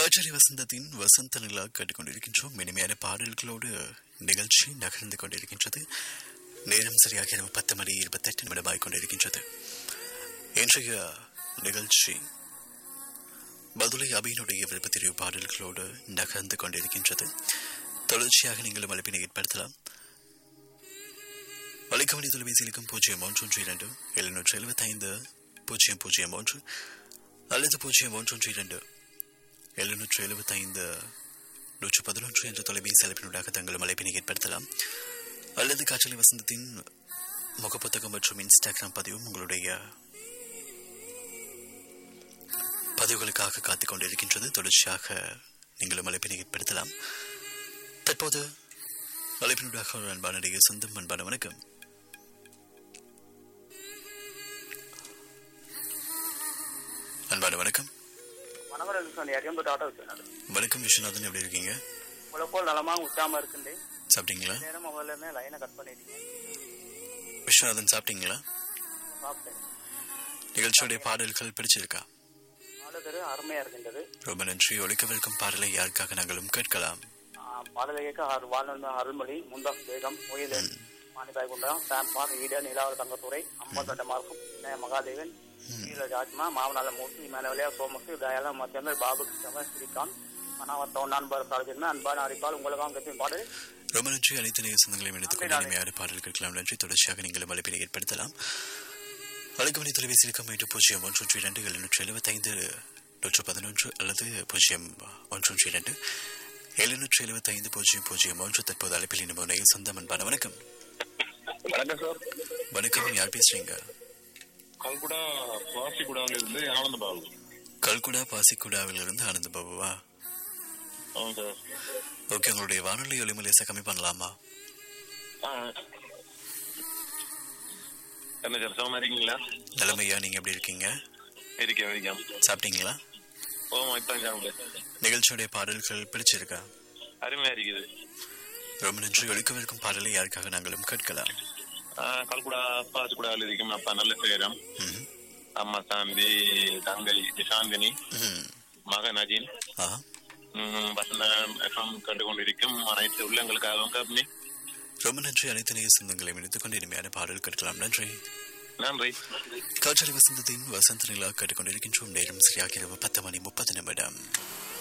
காற்றறி வசந்தத்தின் வசந்த நிலா கேட்டுக்கொண்டிருக்கின்றோம் இனிமையான பாடல்களோடு நிகழ்ச்சி நகர்ந்து கொண்டிருக்கின்றது நேரம் சரியாக இரவு பத்து மணி இருபத்தெட்டு நிமிடமாகிக் கொண்டிருக்கின்றது இன்றைய நிகழ்ச்சி பதுளை அபியினுடைய விருப்பத்திரிவு பாடல்களோடு நகர்ந்து கொண்டிருக்கின்றது தொடர்ச்சியாக நீங்களும் அழைப்பினை ஏற்படுத்தலாம் வலைக்கவனி தொலைபேசியிலுக்கும் பூஜ்ஜியம் ஒன்று ஒன்று இரண்டு எழுநூற்று எழுபத்தைந்து பூஜ்ஜியம் பூஜ்ஜியம் ஒன்று அல்லது பூஜ்ஜியம் ஒன்று ஒன்று இரண்டு எழுநூற்று எழுபத்தைந்து நூற்று பதினொன்று என்ற தொலைபேசி அழைப்பினூடாக தங்களும் அழைப்பினை ஏற்படுத்தலாம் அல்லது காற்றலை வசந்தத்தின் முகப்புத்தகம் மற்றும் இன்ஸ்டாகிராம் பதிவும் உங்களுடைய பதிவுகளுக்காக காத்துக் கொண்டிருக்கின்றது தொடர்ச்சியாக நீங்களும் அழைப்பினை ஏற்படுத்தலாம் தற்போது அழைப்பினூடாக ஒரு அன்பான நடிகை சொந்தம் அன்பான வணக்கம் அன்பான வணக்கம் மனவரன் சொன்ன எரியம்பட்டு ஆட்டோ சொன்னாரு வணக்கம் விஸ்வநாதன் எப்படி இருக்கீங்க உங்களை போல் நலமாக உற்சாம இருக்குண்டு சாப்பிட்டீங்களா நேரம் முதல்ல லைனை கட் பண்ணிட்டீங்க விஸ்வநாதன் சாப்பிட்டீங்களா சாப்பிட்டேன் நிகழ்ச்சியுடைய பாடல்கள் பிடிச்சிருக்கா பாடல் அருமையா இருக்கின்றது ரொம்ப நன்றி ஒழிக்கவிருக்கும் பாடலை யாருக்காக நாங்களும் கேட்கலாம் ஆஹ் பாடலை கேட்க அரு- வாழ்ந்த அருள்மொழி முந்தாஸ் பேகம் மொயிலன் மாணிபாய் குண்டம் சாம்பார் ஈடன் நிலாவர் தங்கத்துறை அம்பத்தொண்ட மார்க்கும் விநாய மகாதேவன் கீழ ராஜ்மா மாவனால மூர்த்தி மேலவலியா சோமசு தயாலம் மத்தியந்தர் பாபு கிருஷ்ணன் ஸ்ரீகாந்த் மனாவத்த ஒன்னான்பர் சார்ஜன் அன்பான அறிப்பால் உங்களுக்காக கத்தின் பாடல் ரொம்ப நன்றி அனைத்து நேய சொந்தங்களையும் இணைத்துக் கொண்டு இனிமையான பாடல் கேட்கலாம் நன்றி தொடர்ச்சியாக நீங்களும் அழைப்பினை ஏற்படுத்தலாம் அழைக்கமணி தொலைபேசியில் எட்டு பூஜ்ஜியம் ஒன்று ஒன்று இரண்டு எழுநூற்று எழுபத்தைந்து நூற்று பதினொன்று அல்லது பூஜ்ஜியம் ஒன்று ஒன்று இரண்டு எழுநூற்று எழுபத்தைந்து பூஜ்ஜியம் பூஜ்ஜியம் ஒன்று தற்போது அழைப்பில் இனிமே சொந்தம் அன்பான வணக்கம் வணக்கம் சார் வணக்கம் யார் பேசுறீங்க கல்குடா வாசிகுடாவில இருந்து ஆனந்த பாபு கல்குடா பாசிக்குடாவிலிருந்து ஆனந்த பாபுவா ஆமாம் சார் ஓகே உங்களுடைய வானொலி ஒளிமலேச கம்மி பண்ணலாமா ஆ என்ன சார் சுகமா இருக்கீங்களா நிலைமையா நீங்க எப்படி இருக்கீங்க இருக்கேன் இருக்கேன் சாப்பிட்டீங்களா ஓமா இப்போ சாப்பிட்டேன் நிகழ்ச்சியுடைய பாடல்கள் பிடிச்சிருக்கா அருமையா இருக்குது ரொம்ப நன்றி ஒழிக்கவிருக்கும் பாடலை யாருக்காக நாங்களும் கேட்கலாம் ஆ, கல்குடா பாசிகுடாவில் இருக்கும் அப்பா நல்ல பேரம் ம்ஹும். அம்மா சாந்தி தங்கை சாந்தினி ம்ஹும். மகன் அஜின் ஆஹா. ம், வசந்த எஃப்எம் கண்டுகொண்டிருக்கும் அனைத்து உள்ளங்களுக்காகவும் கம்பெனி ரொம்ப நன்றி அனைத்து நேய சொந்தங்களையும் இணைத்துக் கொண்டு இனிமையான பாடல் கேட்கலாம் நன்றி நன்றி காற்றலை வசந்தத்தின் வசந்த நிலா கேட்டுக்கொண்டிருக்கின்றோம் நேரம் சரியாக இரவு பத்து மணி முப்பது நிமிடம்